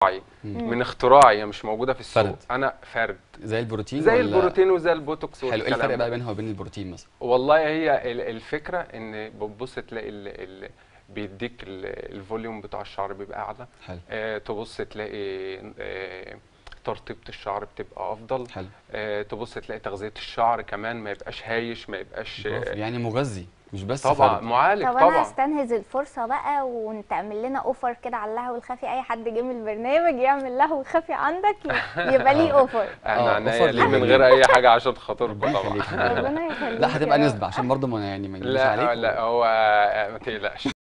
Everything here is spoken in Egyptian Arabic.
مم. من اختراعي هي مش موجوده في السوق فرد. انا فرد زي البروتين زي ولا- البروتين وزي البوتوكس حلو ايه والكلام الفرق ده. بقى بينها وبين البروتين مثلا والله هي ال- الفكره ان بتبص تلاقي ال ال بيديك ال- الفوليوم بتاع الشعر بيبقى اعلى حلو آه تبص تلاقي آه ترطيبه الشعر بتبقى افضل حلو آه تبص تلاقي تغذيه الشعر كمان ما يبقاش هايش ما يبقاش برافو. آه يعني مغذي مش بس طبعا فرد. معالج طب انا طبعا استنهز الفرصه بقى ونتعمل لنا اوفر كده على اللهو الخفي اي حد جه من البرنامج يعمل لهو خفي عندك يبقى ليه اوفر احنا آه، عناية أوفر ليه من ليه؟ غير اي حاجه عشان خاطركم ربنا طبعا يخليك. ربنا يخليك لا هتبقى يا رب. نسبه عشان برضه ما يعني ما نجيش لا عليك لا هو ما تقلقش